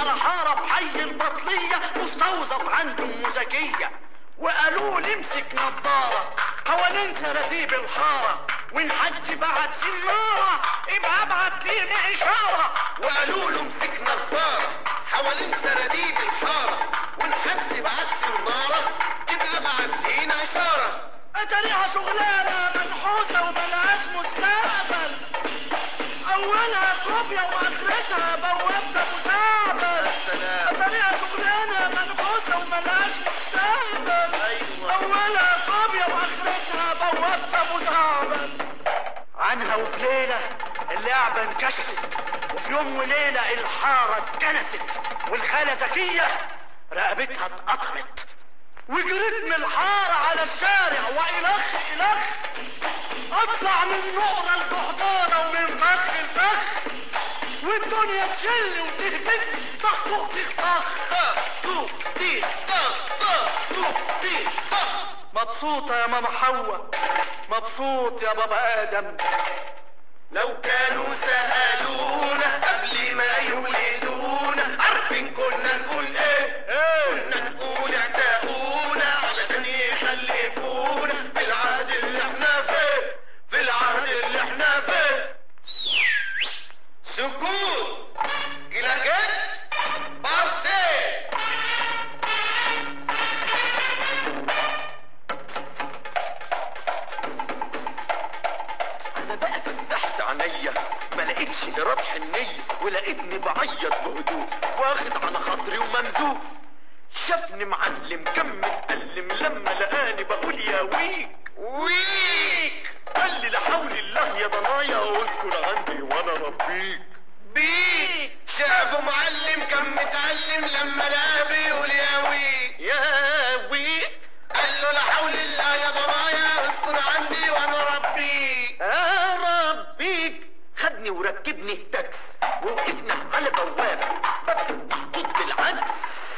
على حارة بحي البطلية مستوظف عنده ام زكية وقالوا لي امسك نضارة حوالين سراديب الحارة وان حد بعت سنارة يبقى ابعت لينا اشارة وقالوا له امسك نظارة حوالين سراديب الحارة وان حد بعت سنارة تبقى ابعت لينا اشارة اتاريها شغلانة منحوسة وملهاش مستقبل اولها كوبيا واخرتها بوابة مساعدة سلام اتاريها شغلانة منحوسة وملهاش مستقبل أيوة. اولها كوبيا واخرتها بوابة مساعدة عنها وفي ليلة اللعبة انكشفت وفي يوم وليلة الحارة اتكنست والخالة زكية رقبتها اتقطمت وجريت من الحارة على الشارع وإلخ إلخ أطلع من نقرة لجحدانة ومن فخ لفخ والدنيا تشل وتهبط طخ طخ طخ طخ طخ طوق طيخ طخ طخ طوق طيخ طخ مبسوطة يا ماما حواء مبسوط يا بابا آدم لو كانوا سألونا قبل ما يولدونا عارفين كنا نقول ايه؟ كنا نقول اعتقونا علشان يخلفونا في العهد اللي احنا فيه في العهد اللي احنا فيه سكوت جلاجات بارتي انا بقى فتحت عينيا ما لقيتش ايراد حنيه ولقيتني بعيط بهدوء واخد على خاطري وممزوق شافني معلم كم متألم لما لقاني بقول يا ويك ويك قال لي لا حول الله يا ضنايا اسكن عندي وانا ربيك بيك شافوا معلم كان متعلم لما لقاه بيقول يا ويك يا ويك قال له لا حول الله يا ضنايا اسكن عندي وانا ربيك يا ربيك خدني وركبني تاكس ووقفنا على بوابة باب محطوط بالعكس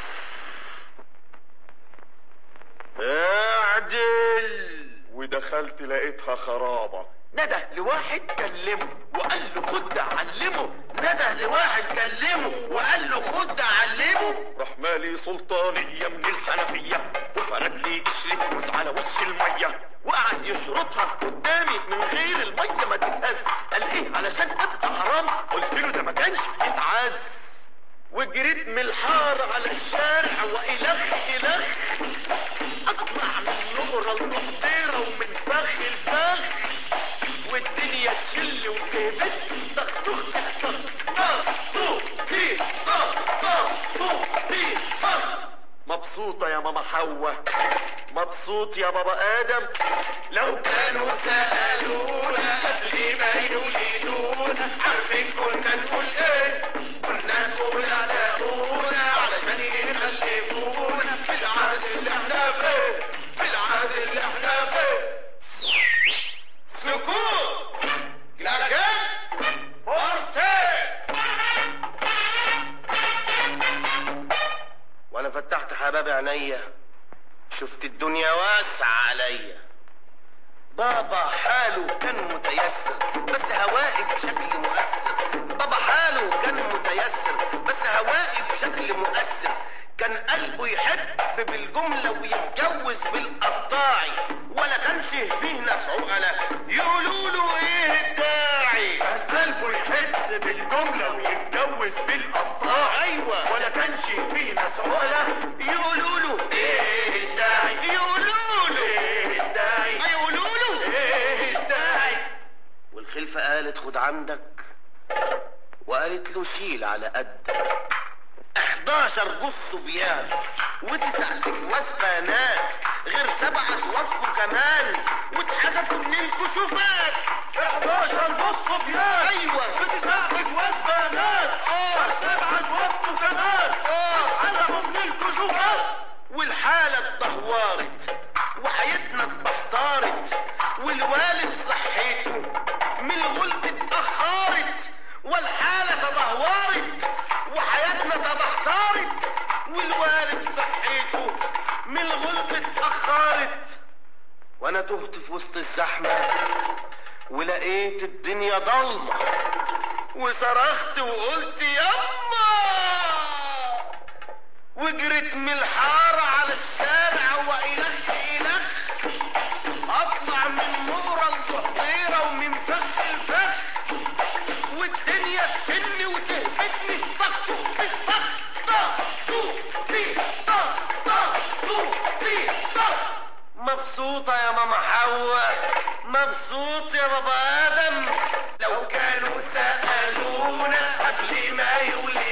اعدل ودخلت لقيتها خرابة ندى لواحد كلمه وقال له خد علمه نده لواحد كلمه وقال له خد علمه راح مالي سلطانية من الحنفية وفرد لي قشرة موز على وش المية وقعد يشرطها قدامي من غير المية ما تتهز قال ايه علشان ابقى حرام قلت له ده ما كانش يتعز وجريت من الحارة على الشارع وإلخ إلخ أطلع من نقرة لنقطيرة ومن فخ لفخ والدنيا تشل وتهبط طخ طخ طخ طخ طوق طيخ طخ طخ طوق طيخ طخ مبسوطة يا ماما حواء مبسوط يا بابا آدم لو كانوا سألونا قبل ما يولدونا عارفين كنا نقول ايه كنا نقول اعتقونا علشان يخلفونا في العهد اللي احنا فيه في العهد اللي احنا فيه سكوت جلاجات بارتي وانا فتحت حباب عينيا شفت الدنيا واسعة عليا بابا حاله كان متيسر بس هوائي بشكل مؤثر بابا حاله كان متيسر بس هوائي بشكل مؤثر كان قلبه يحب بالجملة ويتجوز بالقطاعي ولا كانش فيه ناس عقلة يقولوا له ايه الداعي قلبه يحب بالجملة ويتجوز بالقطاع ايوه ولا كانش فيه ناس عقلة يقولوا له ايه الداعي يقولوا له ايه الداعي يقولوا له ايه الداعي والخلفة قالت خد عندك وقالت له شيل على قدك 11 جوز صبيان وتسع جواز بنات غير سبعة توفوا كمان واتحذفوا من الكشوفات 11 جوز صبيان ايوه بتسع جواز بنات اه سبعة توفوا كمان اه عزموا من الكشوفات والحالة اتدهورت وحياتنا اتبحترت والوالد صحيته من الغلب اتأخرت والحالة تدهورت وحياتنا تبحترت والوالد صحيته من الغلب اتأخرت وانا تهت في وسط الزحمة ولقيت الدنيا ضلمة وصرخت وقلت يما وجريت من الحارة على الشارع وإلخ إلخ أطلع من نورة لضحضيرة ومن فخ الفخ والدنيا تسني وتهبطني طخ طخ طخ طخ طخ طي طخ طخ طخ طي طخ مبسوطة يا ماما حواء مبسوط يا بابا آدم لو كانوا سألونا قبل ما يولد